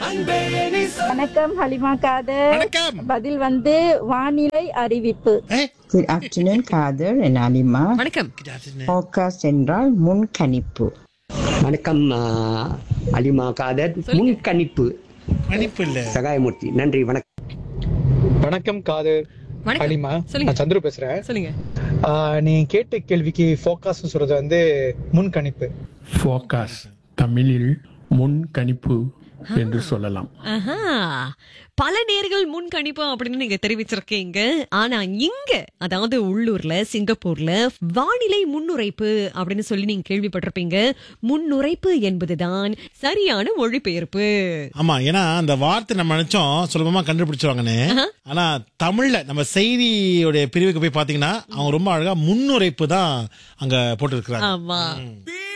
வணக்கம் ஹலிமா காதர் வணக்கம். பதில் வந்து வானிலை அறிவிப்பு ஏய், Good afternoon, Kader and Alima. வணக்கம் Forecast என்றால் முன்கணிப்பு வணக்கம் ஆ, அலிமா காதர் முன்கணிப்பு மன்னிப்பு இல்ல சகாயமூர்த்தி நன்றி வணக்கம் வணக்கம் காதர் வணக்கம். அலிமா சொல்லுங்க. நான் சந்துரு பேசுறேன் சொல்லுங்க ஆஹ் நீ கேட்ட கேள்விக்கு ஃபோக்கஸ் சொல்றது வந்து முன்கணிப்பு ஃபோகாஸ் தமிழில் முன்கணிப்பு என்று சொல்லலாம் ஆஹா பல நேர்கள் முன்கணிப்பு அப்படின்னு நீங்க தெரிவிச்சிருக்கீங்க ஆனா இங்க அதாவது உள்ளூர்ல சிங்கப்பூர்ல வானிலை முன்னுரைப்பு அப்படின்னு சொல்லி நீங்க கேள்விப்பட்டிருப்பீங்க முன்னுரைப்பு என்பதுதான் சரியான மொழிபெயர்ப்பு ஆமா ஏன்னா அந்த வார்த்தை நம்ம நினைச்சோம் சுலபமா கண்டுபிடிச்சிருவாங்கன்னு ஆனா தமிழ்ல நம்ம செய்தியோட பிரிவுக்கு போய் பாத்தீங்கன்னா அவங்க ரொம்ப அழகா முன்னுரைப்பு தான் அங்க போட்டு ஆமா